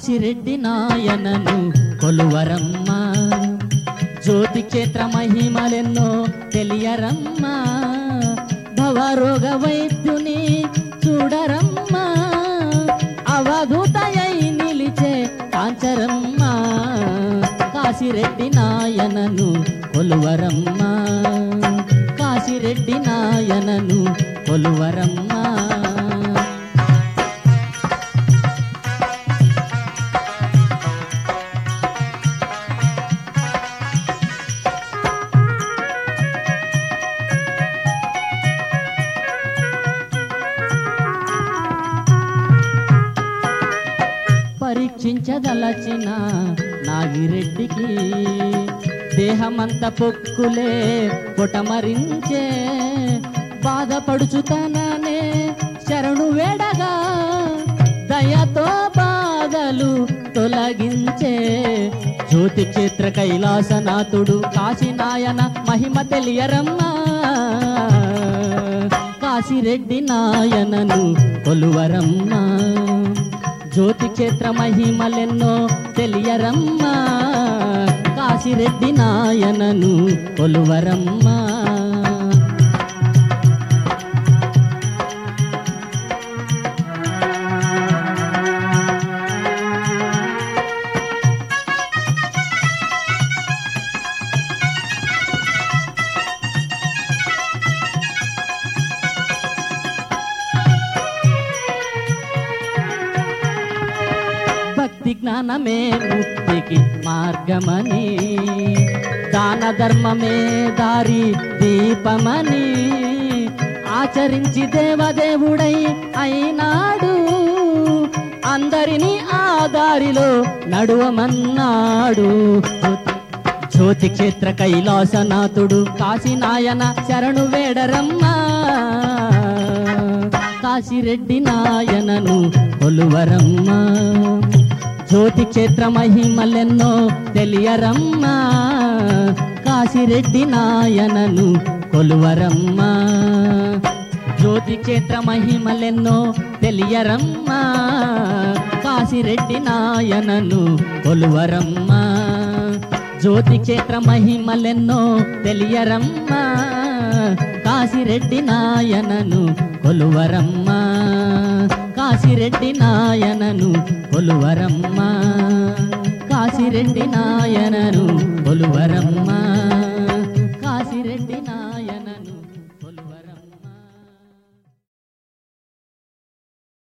కాశిరెడ్డి నాయనను కొలువరమ్మ జ్యోతి క్షేత్ర మహిమలెన్నో తెలియరమ్మా భవరోగ వైద్యుని చూడరమ్మా అవధూతయై నిలిచే కాంచరమ్మ కాశిరెడ్డి నాయనను కొలువరమ్మ కాశిరెడ్డి నాయనను కొలువరమ్మ పరీక్షించదలచిన నాగిరెడ్డికి దేహమంత పొక్కులే పొటమరించే బాధపడుచుతననే శరణు వేడగా దయతో బాధలు తొలగించే జ్యోతి క్షేత్ర కైలాసనాథుడు కాశీనాయన మహిమ తెలియరమ్మా కాశిరెడ్డి నాయనను కొలువరమ్మా జ్యోతి క్షేత్ర మహిమలెన్నో తెలియరమ్మా కాశిరెడ్డి నాయనను కొలువరమ్మా భక్తి జ్ఞానమే ముక్తికి మార్గమని దాన ధర్మమే దారి దీపమని ఆచరించి దేవదేవుడై అయినాడు అందరినీ ఆ దారిలో నడువమన్నాడు జ్యోతి క్షేత్ర కైలాసనాథుడు కాశీనాయన శరణు వేడరమ్మా కాశిరెడ్డి నాయనను కొలువరమ్మా జ్యోతి క్షేత్ర మహిమలెన్నో తెలియరమ్మా కాశిరెడ్డి నాయనను కొలువరమ్మా జ్యోతి క్షేత్ర మహిమలెన్నో తెలియరమ్మా కాశిరెడ్డి నాయనను కొలువరమ్మా జ్యోతి క్షేత్ర మహిమలెన్నో తెలియరమ్మా కాశిరెడ్డి నాయనను కొలువరమ్మా కాశిరెడ్డి నాయనను కొలువరమ్మా కాశిరెడ్డి నాయనను కొలువరమ్మా